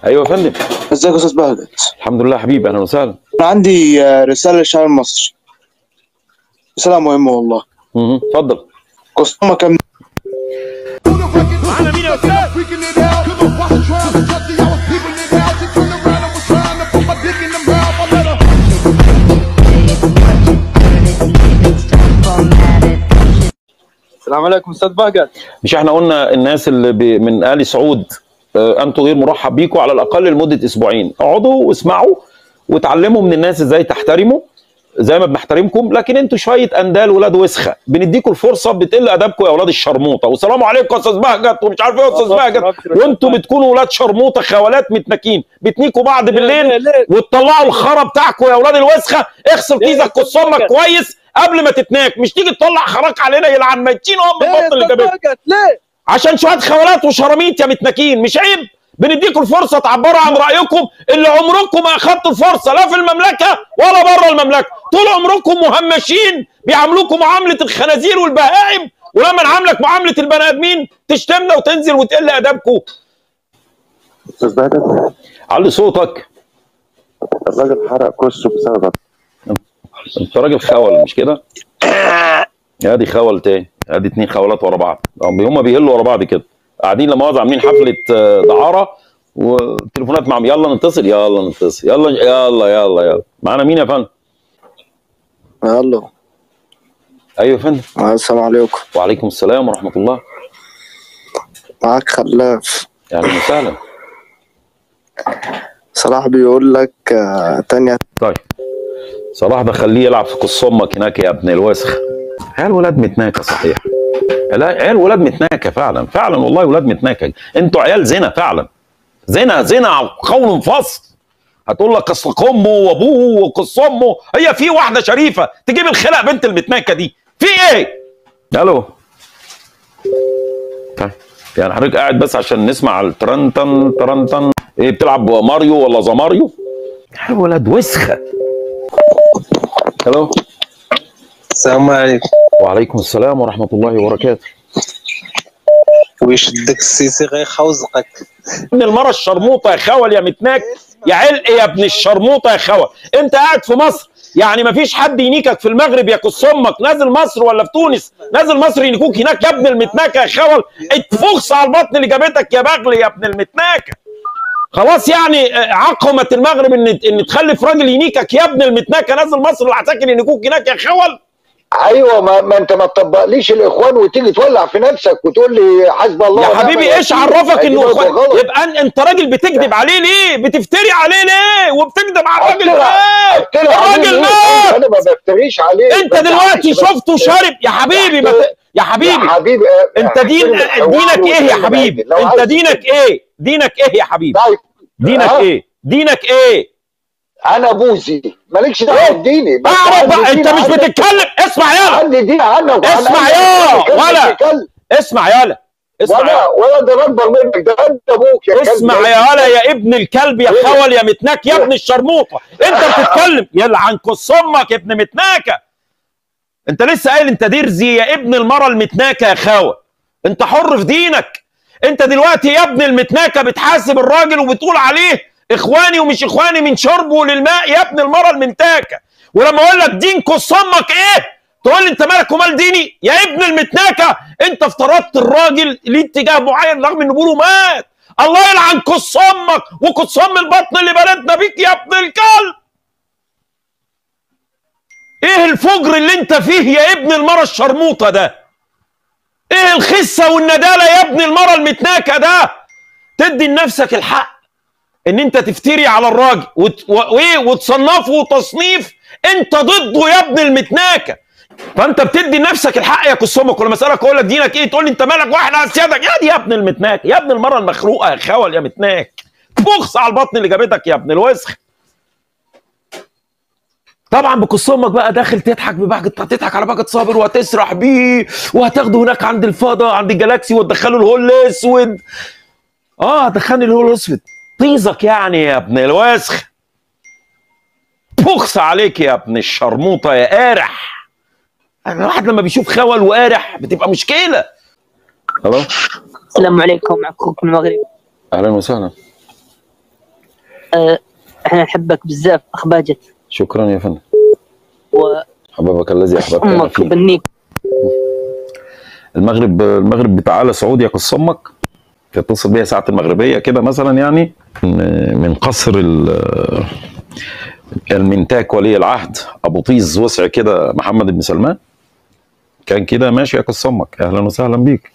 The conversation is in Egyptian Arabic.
ايوه يا فندم ازيك يا استاذ بهجت الحمد لله حبيبي اهلا وسهلا انا عندي آه، رساله للشعب المصري رساله مهمه والله مهم. اتفضل قسطمه كام معانا مين يا استاذ؟ Freaking it out, cause I'm watching trials and trusty, I was peeping it out. She turned around and was trying to put my dick in the mouth. I let her. السلام عليكم استاذ بهجت مش احنا قلنا الناس اللي بي من ال سعود آه، انتوا غير مرحب بيكم على الاقل لمده اسبوعين اقعدوا واسمعوا وتعلموا من الناس ازاي تحترموا زي ما بنحترمكم لكن انتوا شويه اندال ولاد وسخه بنديكم الفرصه بتقل ادبكم يا اولاد الشرموطه والسلام عليكم يا استاذ بهجت ومش عارف ايه يا استاذ بهجت وانتوا بتكونوا ولاد شرموطه خوالات متنكين بتنيكوا بعض بالليل وتطلعوا الخرا بتاعكم يا اولاد الوسخه اغسل كيسك كص امك كويس قبل ما تتناك مش تيجي تطلع خراك علينا يلعن ميتين ام البط اللي جابتك ليه؟ عشان شويه خوالات وشراميط يا متنكين مش عيب بنديكم الفرصه تعبروا عن رايكم اللي عمركم ما اخدتوا الفرصه لا في المملكه ولا بره المملكه طول عمركم مهمشين بيعاملوكم معامله الخنازير والبهائم ولما نعاملك معامله البني ادمين تشتمنا وتنزل وتقل ادبكم استاذ بهجت علي صوتك الراجل حرق كرسه بسبب انت راجل خول مش كده ادي خول تاني ادي اتنين خولات ورا بعض هم بيهلوا ورا بعض كده قاعدين لما مؤاخذة عاملين حفله آه، دعاره والتليفونات معاهم يلا نتصل يلا نتصل يلا يلا يلا يلا معانا مين يا فندم الو ايوه يا فندم السلام عليكم وعليكم السلام ورحمه الله معاك خلاف اهلا وسهلا صلاح بيقول لك آه، تانية طيب صلاح ده خليه يلعب في قص امك هناك يا ابن الوسخ عيال ولاد متناكه صحيح لا عيال ولاد متناكه فعلا فعلا والله ولاد متناكه انتوا عيال زنا فعلا زنا زنا قول فصل هتقول لك اصل امه وابوه وقص امه هي في واحده شريفه تجيب الخلق بنت المتناكه دي في ايه؟ الو طيب يعني حضرتك قاعد بس عشان نسمع الترنتن ترنتن ايه بتلعب ماريو ولا زماريو؟ يا ولد وسخه الو السلام عليكم وعليكم السلام ورحمه الله وبركاته ويشدك السيسي غيخوزقك ابن المرة الشرموطة يا خول يا متناك يا علق يا ابن الشرموطة يا خول انت قاعد في مصر يعني مفيش حد ينيكك في المغرب يا كس امك نازل مصر ولا في تونس نازل مصر ينيكوك هناك يا ابن المتناكة يا خول اتفخس على البطن اللي جابتك يا بغل يا ابن المتناكة خلاص يعني آه، عقمت المغرب ان ان تخلف راجل ينيكك يا ابن المتناكة نازل مصر العساكر ينيكوك هناك يا خول ايوه ما, ما انت ما تطبقليش الاخوان وتيجي تولع في نفسك وتقول لي حسب الله يا ونعم حبيبي ايش الوكيل. عرفك أدي انه برضه اخوان غلط. يبقى أن- انت راجل بتكذب عليه ليه بتفتري عليه ليه وبتكذب على الراجل أفتري- ليه أفتري عليه الراجل ليه؟ مات انا ما بفتريش عليه انت بس دلوقتي بس- شفته شارب يا حبيبي ما ت... يا يا حبيبي حبيبي آه، انت دين احترم الحوار دينك ايه يا واحترم حبيبي العادل. لو انت عايز دينك ايه دينك ايه يا حبيبي طيب دينك ها؟ ايه دينك ايه انا بوزي مالكش دعوه بديني بس اعرف عندي بقى انت دين مش عنك. بتتكلم اسمع يلا عندي دين عنك وعن اسمع أهلك. يا بتتكلم- ولا. بتتكلم. اسمع يلا اسمع ولا يلا ولا ده اكبر منك ده انت ابوك يا كلب. اسمع يا ولا يا ابن الكلب يا إيه؟ خول يا متناك يا ابن الشرموطه انت بتتكلم يلا عن كص امك يا ابن متناكه انت لسه قايل انت درزي يا ابن المره المتناكه يا خاوه انت حر في دينك انت دلوقتي يا ابن المتناكه بتحاسب الراجل وبتقول عليه اخواني ومش اخواني من شربه للماء يا ابن المره المنتاكه ولما اقول لك دين كص امك ايه تقول لي انت مالك ومال ديني يا ابن المتناكه انت افترضت الراجل ليه اتجاه معين رغم انه بيقولوا مات الله يلعن كص امك وكص ام البطن اللي بلدنا بيك يا ابن الكلب ايه الفجر اللي انت فيه يا ابن المرة الشرموطة ده ايه الخسة والندالة يا ابن المرة المتناكة ده تدي لنفسك الحق ان انت تفتري على الراجل وت... و... وايه وتصنفه تصنيف انت ضده يا ابن المتناكة فانت بتدي لنفسك الحق يا كسومك ولما اسالك اقول لك دينك ايه تقول لي انت مالك واحد على سيادك يا دي يا ابن المتناك يا ابن المره المخلوقه يا خول يا متناك بخص على البطن اللي جابتك يا ابن الوسخ طبعا بكص امك بقى داخل تضحك ببهجة تضحك على بهجة صابر وهتسرح بيه وهتاخده هناك عند الفضاء عند الجالاكسي وتدخله الهول الاسود اه دخلني الهول الاسود طيزك يعني يا ابن الوسخ بخص عليك يا ابن الشرموطه يا قارح الواحد لما بيشوف خول وقارح بتبقى مشكله الو السلام عليكم معك اخوكم من المغرب اهلا وسهلا آه، احنا نحبك بزاف اخ باجت شكرا يا فندم وامك حبابك الذي احببتنا فيه وبنيك المغرب المغرب بتعالى سعودي يقص امك تتصل بيها ساعه المغربيه كده مثلا يعني من من قصر ال- المنتاك ولي العهد ابو طيز وسع كده محمد بن سلمان كان كده ماشي يقص امك اهلا وسهلا بيك